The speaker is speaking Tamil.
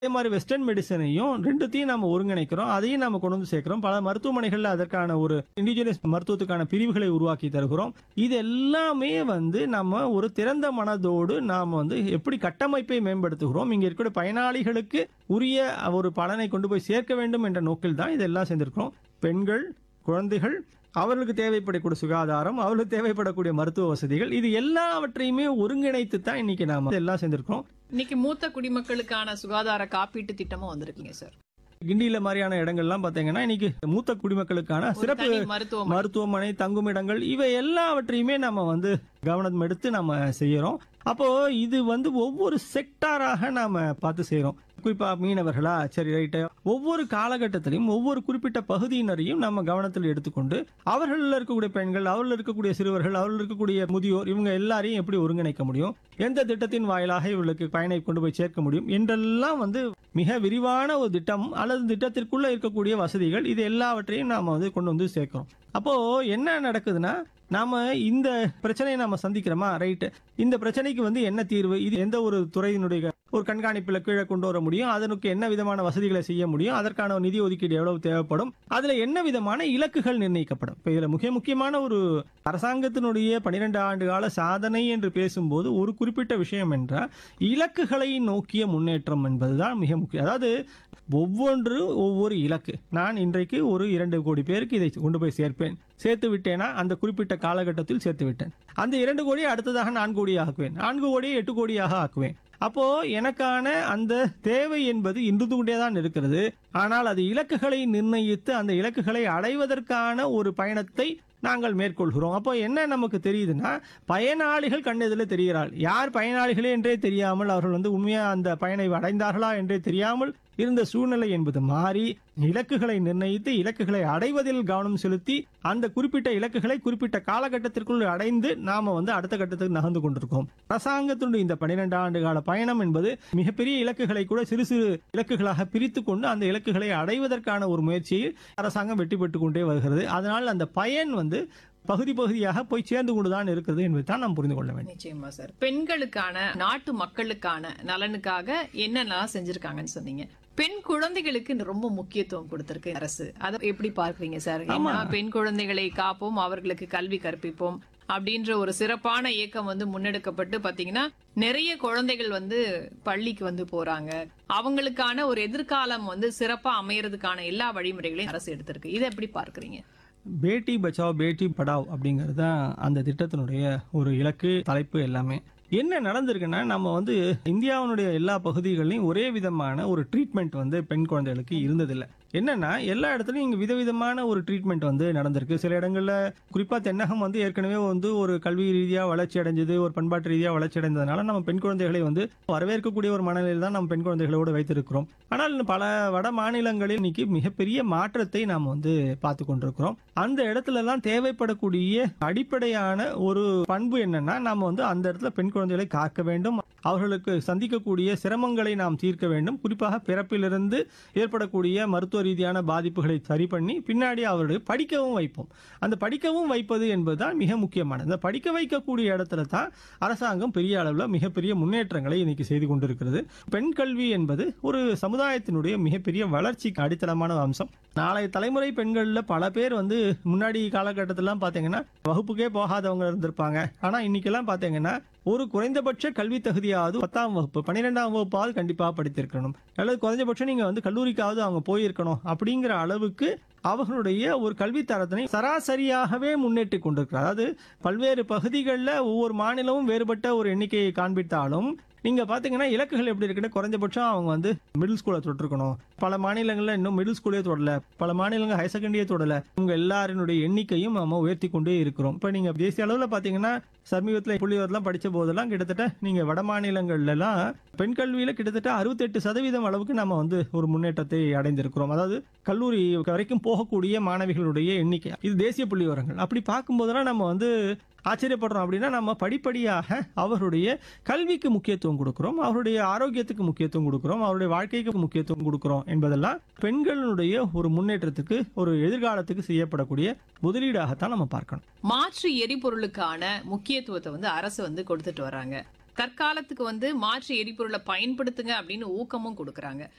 அதே மாதிரி வெஸ்டர்ன் மெடிசனையும் ரெண்டுத்தையும் நம்ம ஒருங்கிணைக்கிறோம் அதையும் நம்ம கொண்டு வந்து சேர்க்கிறோம் பல மருத்துவமனைகள்ல அதற்கான ஒரு இண்டிஜினியஸ் மருத்துவத்துக்கான பிரிவுகளை உருவாக்கி தருகிறோம் இது எல்லாமே வந்து நம்ம ஒரு திறந்த மனதோடு நாம் வந்து எப்படி கட்டமைப்பை மேம்படுத்துகிறோம் இங்க இருக்கிற பயனாளிகளுக்கு உரிய ஒரு பலனை கொண்டு போய் சேர்க்க வேண்டும் என்ற நோக்கில் தான் இதெல்லாம் சேர்ந்திருக்கிறோம் பெண்கள் குழந்தைகள் அவர்களுக்கு தேவைப்படக்கூடிய சுகாதாரம் அவர்களுக்கு தேவைப்படக்கூடிய மருத்துவ வசதிகள் இது எல்லாவற்றையுமே ஒருங்கிணைத்து தான் இன்னைக்கு நாம எல்லாம் சேர்ந்திருக்கிறோம் இன்னைக்கு மூத்த குடிமக்களுக்கான சுகாதார காப்பீட்டு திட்டமும் வந்திருக்கீங்க சார் கிண்டியில மாதிரியான இடங்கள்லாம் பாத்தீங்கன்னா இன்னைக்கு மூத்த குடிமக்களுக்கான ஒரு சிறப்பு தனி மருத்துவமனை மருத்துவமனை தங்குமிடங்கள் இவை எல்லாவற்றையுமே நம்ம வந்து கவனம் எடுத்து நம்ம செய்யறோம் அப்போ இது வந்து ஒவ்வொரு செக்டாராக நாம பார்த்து செய்யறோம் குறிப்பா மீனவர்களா சரி ரைட்டு ஒவ்வொரு காலகட்டத்திலையும் ஒவ்வொரு குறிப்பிட்ட பகுதியினரையும் நம்ம கவனத்தில் எடுத்துக்கொண்டு அவர்கள் இருக்கக்கூடிய பெண்கள் அவர்கள் இருக்கக்கூடிய சிறுவர்கள் அவர்கள் இருக்கக்கூடிய முதியோர் இவங்க எல்லாரையும் எப்படி ஒருங்கிணைக்க முடியும் எந்த திட்டத்தின் வாயிலாக இவர்களுக்கு பயனை கொண்டு போய் சேர்க்க முடியும் என்றெல்லாம் வந்து மிக விரிவான ஒரு திட்டம் அல்லது திட்டத்திற்குள்ள இருக்கக்கூடிய வசதிகள் இது எல்லாவற்றையும் நாம வந்து கொண்டு வந்து சேர்க்கிறோம் அப்போ என்ன நடக்குதுன்னா நாம இந்த பிரச்சனையை நாம சந்திக்கிறோமா ரைட்டு இந்த பிரச்சனைக்கு வந்து என்ன தீர்வு இது எந்த ஒரு துறையினுடைய ஒரு கண்காணிப்புல கீழே கொண்டு வர முடியும் அதற்கு என்ன விதமான வசதிகளை செய்ய முடியும் அதற்கான ஒரு நிதி ஒதுக்கீடு எவ்வளவு தேவைப்படும் அதுல என்ன விதமான இலக்குகள் நிர்ணயிக்கப்படும் இப்ப இதுல முக்கிய முக்கியமான ஒரு அரசாங்கத்தினுடைய பனிரெண்டு ஆண்டு கால சாதனை என்று பேசும்போது ஒரு குறிப்பிட்ட விஷயம் என்றால் இலக்குகளை நோக்கிய முன்னேற்றம் என்பதுதான் மிக முக்கியம் அதாவது ஒவ்வொன்று ஒவ்வொரு இலக்கு நான் இன்றைக்கு ஒரு இரண்டு கோடி பேருக்கு இதை கொண்டு போய் சேர்ப்பேன் சேர்த்து விட்டேனா அந்த குறிப்பிட்ட காலகட்டத்தில் சேர்த்து விட்டேன் அந்த இரண்டு கோடியை அடுத்ததாக நான்கு கோடியாக ஆக்குவேன் நான்கு கோடியை எட்டு கோடியாக ஆக்குவேன் அப்போ எனக்கான அந்த தேவை என்பது இன்று கொண்டே தான் இருக்கிறது ஆனால் அது இலக்குகளை நிர்ணயித்து அந்த இலக்குகளை அடைவதற்கான ஒரு பயணத்தை நாங்கள் மேற்கொள்கிறோம் அப்போ என்ன நமக்கு தெரியுதுன்னா பயனாளிகள் கண்ணெதில் தெரிகிறாள் யார் பயனாளிகளே என்றே தெரியாமல் அவர்கள் வந்து உண்மையா அந்த பயனை அடைந்தார்களா என்றே தெரியாமல் இருந்த சூழ்நிலை என்பது மாறி இலக்குகளை நிர்ணயித்து இலக்குகளை அடைவதில் கவனம் செலுத்தி அந்த குறிப்பிட்ட இலக்குகளை குறிப்பிட்ட காலகட்டத்திற்குள் அடைந்து நாம வந்து அடுத்த கட்டத்துக்கு நகர்ந்து கொண்டிருக்கோம் அரசாங்கத்தினுடைய இந்த பனிரெண்டு ஆண்டு கால பயணம் என்பது மிகப்பெரிய இலக்குகளை கூட சிறு சிறு இலக்குகளாக பிரித்து கொண்டு அந்த இலக்குகளை அடைவதற்கான ஒரு முயற்சியில் அரசாங்கம் வெற்றி பெற்றுக் கொண்டே வருகிறது அதனால் அந்த பயன் வந்து பகுதி பகுதியாக போய் சேர்ந்து கொண்டுதான் இருக்கிறது என்பதை தான் நாம் புரிந்து கொள்ள வேண்டும் நிச்சயமா சார் பெண்களுக்கான நாட்டு மக்களுக்கான நலனுக்காக என்னென்னலாம் செஞ்சிருக்காங்கன்னு சொன்னீங்க பெண் குழந்தைகளுக்கு ரொம்ப முக்கியத்துவம் கொடுத்திருக்கு அரசு அதை எப்படி பார்க்கறீங்க சார் ஏன்னா பெண் குழந்தைகளை காப்போம் அவர்களுக்கு கல்வி கற்பிப்போம் அப்படின்ற ஒரு சிறப்பான இயக்கம் வந்து முன்னெடுக்கப்பட்டு பாத்தீங்கன்னா நிறைய குழந்தைகள் வந்து பள்ளிக்கு வந்து போறாங்க அவங்களுக்கான ஒரு எதிர்காலம் வந்து சிறப்பா அமையறதுக்கான எல்லா வழிமுறைகளையும் அரசு எடுத்திருக்கு இதை எப்படி பார்க்கறீங்க பேட்டி பச்சாவ் பேட்டி படாவ் அப்படிங்கிறது தான் அந்த திட்டத்தினுடைய ஒரு இலக்கு தலைப்பு எல்லாமே என்ன நடந்திருக்குன்னா நம்ம வந்து இந்தியாவினுடைய எல்லா பகுதிகளிலும் ஒரே விதமான ஒரு ட்ரீட்மெண்ட் வந்து பெண் குழந்தைகளுக்கு இருந்ததில்லை என்னன்னா எல்லா இடத்துலையும் இங்கே விதவிதமான ஒரு ட்ரீட்மெண்ட் வந்து நடந்திருக்கு சில இடங்கள்ல குறிப்பா தென்னகம் வந்து ஏற்கனவே வந்து ஒரு கல்வி ரீதியாக வளர்ச்சி அடைஞ்சது ஒரு பண்பாட்டு ரீதியாக வளர்ச்சி அடைந்ததுனால நம்ம பெண் குழந்தைகளை வந்து வரவேற்கக்கூடிய ஒரு மனநிலையில் தான் நம்ம பெண் குழந்தைகளோடு வைத்திருக்கிறோம் ஆனால் பல வட மாநிலங்களில் இன்னைக்கு மிகப்பெரிய மாற்றத்தை நாம் வந்து பார்த்து கொண்டிருக்கிறோம் அந்த இடத்துல எல்லாம் தேவைப்படக்கூடிய அடிப்படையான ஒரு பண்பு என்னன்னா நாம வந்து அந்த இடத்துல பெண் குழந்தைகளை காக்க வேண்டும் அவர்களுக்கு சந்திக்கக்கூடிய சிரமங்களை நாம் தீர்க்க வேண்டும் குறிப்பாக பிறப்பிலிருந்து ஏற்படக்கூடிய மருத்துவ ரீதியான பாதிப்புகளை சரி பண்ணி பின்னாடி அவர்களை படிக்கவும் வைப்போம் அந்த படிக்கவும் வைப்பது என்பதுதான் மிக முக்கியமானது இந்த படிக்க வைக்கக்கூடிய இடத்துல தான் அரசாங்கம் பெரிய அளவில் மிகப்பெரிய முன்னேற்றங்களை இன்னைக்கு செய்து கொண்டிருக்கிறது பெண் கல்வி என்பது ஒரு சமுதாயத்தினுடைய மிகப்பெரிய வளர்ச்சிக்கு அடித்தளமான அம்சம் நாளைய தலைமுறை பெண்கள்ல பல பேர் வந்து முன்னாடி காலகட்டத்திலாம் பாத்தீங்கன்னா வகுப்புக்கே போகாதவங்க இருந்திருப்பாங்க ஆனா இன்னைக்கெல்லாம் பாத்தீங்கன்னா ஒரு குறைந்தபட்ச கல்வி தகுதியாவது பத்தாம் வகுப்பு பன்னிரெண்டாம் வகுப்பாவது கண்டிப்பா படித்திருக்கணும் அல்லது குறைஞ்சபட்சம் நீங்க வந்து கல்லூரிக்காவது அவங்க போயிருக்கணும் அப்படிங்கிற அளவுக்கு அவர்களுடைய ஒரு கல்வி தரத்தினை சராசரியாகவே முன்னேற்றி கொண்டிருக்கிறார் அதாவது பல்வேறு பகுதிகளில் ஒவ்வொரு மாநிலமும் வேறுபட்ட ஒரு எண்ணிக்கையை காண்பித்தாலும் நீங்க பாத்தீங்கன்னா இலக்குகள் எப்படி இருக்குன்னு குறைஞ்சபட்சம் அவங்க வந்து மிடில் ஸ்கூலை தொட்டிருக்கணும் பல மாநிலங்கள்ல இன்னும் மிடில் ஸ்கூலே தொடல பல மாநிலங்கள் ஹையர் செகண்டரியே தொடல உங்க எல்லாரினுடைய எண்ணிக்கையும் நம்ம உயர்த்தி கொண்டே இருக்கிறோம் இப்ப நீங்க தேசிய அளவுல பாத்தீங்கன்னா சமீபத்தில் புள்ளிவரெல்லாம் படிச்ச போதெல்லாம் கிட்டத்தட்ட நீங்க வட மாநிலங்கள்ல எல்லாம் பெண் கல்வியில கிட்டத்தட்ட அறுபத்தெட்டு சதவீதம் அளவுக்கு நம்ம வந்து ஒரு முன்னேற்றத்தை அடைந்திருக்கிறோம் அதாவது கல்லூரி வரைக்கும் போகக்கூடிய மாணவிகளுடைய எண்ணிக்கை இது தேசிய புள்ளி விவரங்கள் அப்படி பார்க்கும்போதெல்லாம் நம்ம வந்து ஆச்சரியப்படுறோம் அப்படின்னா நம்ம படிப்படியாக அவருடைய கல்விக்கு முக்கியத்துவம் கொடுக்கிறோம் அவருடைய ஆரோக்கியத்துக்கு முக்கியத்துவம் கொடுக்கிறோம் அவருடைய வாழ்க்கைக்கு முக்கியத்துவம் கொடுக்கிறோம் என்பதெல்லாம் பெண்களுடைய ஒரு முன்னேற்றத்துக்கு ஒரு எதிர்காலத்துக்கு செய்யப்படக்கூடிய முதலீடாகத்தான் நம்ம பார்க்கணும் மாற்று எரிபொருளுக்கான முக்கியத்துவத்தை வந்து அரசு வந்து கொடுத்துட்டு வராங்க தற்காலத்துக்கு வந்து மாற்று எரிபொருளை பயன்படுத்துங்க அப்படின்னு ஊக்கமும் கொடுக்கறாங்க